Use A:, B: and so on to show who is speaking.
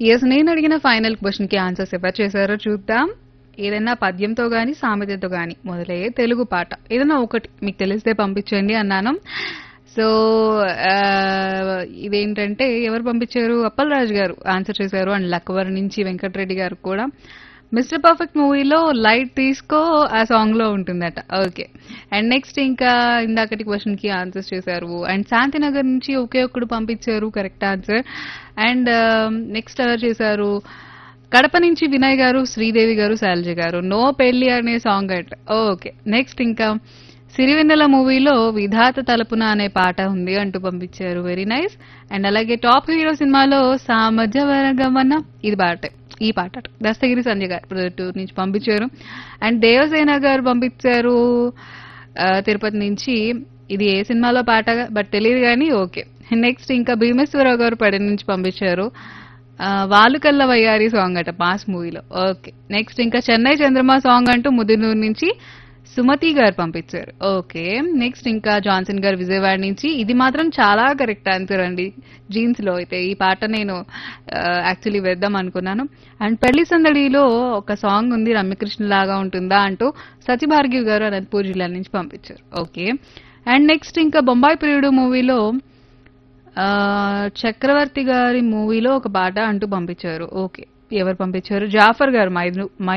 A: Yes నేను అడిగిన final question కి ఆన్సర్స్ ఎవరు చేశారో చూద్దాం ఏదైనా పద్యంతో గాని సామెతతో గాని మొదలయ్యే తెలుగు పాట ఏదైనా ఒకటి మీకు తెలిస్తే పంపించండి అన్నాను సో ఆ, ఇదేంటంటే ఎవరు పంపించారు అప్పలరాజు గారు ఆన్సర్ చేశారు అండ్ లక్వర్ నుంచి వెంకటరెడ్డి గారు కూడా మిస్టర్ పర్ఫెక్ట్ మూవీలో లైట్ తీసుకో ఆ సాంగ్ లో ఉంటుందట ఓకే అండ్ నెక్స్ట్ ఇంకా ఇందాకటి క్వశ్చన్ కి ఆన్సర్స్ చేశారు అండ్ శాంతినగర్ నుంచి ఒకే ఒక్కడు పంపించారు కరెక్ట్ ఆన్సర్ అండ్ నెక్స్ట్ ఎవరు చేశారు కడప నుంచి వినయ్ గారు శ్రీదేవి గారు శైలజ గారు నో పెళ్లి అనే సాంగ్ అట ఓకే నెక్స్ట్ ఇంకా సిరివెన్నెల మూవీలో విధాత తలుపున అనే పాట ఉంది అంటూ పంపించారు వెరీ నైస్ అండ్ అలాగే టాప్ హీరో సినిమాలో సామజవరగమన ఇది పాట ఈ పాట అట. దస్తగిరి సంజయ్ గారు ప్రొజెక్టూర్ నుంచి పంపించారు అండ్ దేవసేన గారు పంపించారు ఆ, తిరుపతి నుంచి ఇది ఏ సినిమాలో పాట బట్ తెలియదు కానీ ఓకే నెక్స్ట్ ఇంకా భీమేశ్వరరావు గారు పడి నుంచి పంపించారు ఆ, వాలుకల్ల వయ్యారి సాంగ్ అట పాస్ మూవీలో ఓకే నెక్స్ట్ ఇంకా చెన్నై చంద్రమా సాంగ్ అంటూ ముదినూరు నుంచి సుమతి గారు పంపించారు ఓకే నెక్స్ట్ ఇంకా జాన్సన్ గారు విజయవాడ నుంచి ఇది మాత్రం చాలా కరెక్ట్ ఆన్సర్ అండి జీన్స్ లో అయితే ఈ పాట నేను యాక్చువల్లీ వేద్దాం అనుకున్నాను అండ్ పెళ్లి సందడిలో ఒక సాంగ్ ఉంది రమ్యకృష్ణ లాగా ఉంటుందా అంటూ సత్యభార్గివ్ గారు అనంతపూర్ జిల్లా నుంచి పంపించారు ఓకే అండ్ నెక్స్ట్ ఇంకా బొంబాయి ప్రియుడు మూవీలో ఆ, చక్రవర్తి గారి మూవీలో ఒక పాట అంటూ పంపించారు ఓకే ఎవరు పంపించారు జాఫర్ గారు మైదు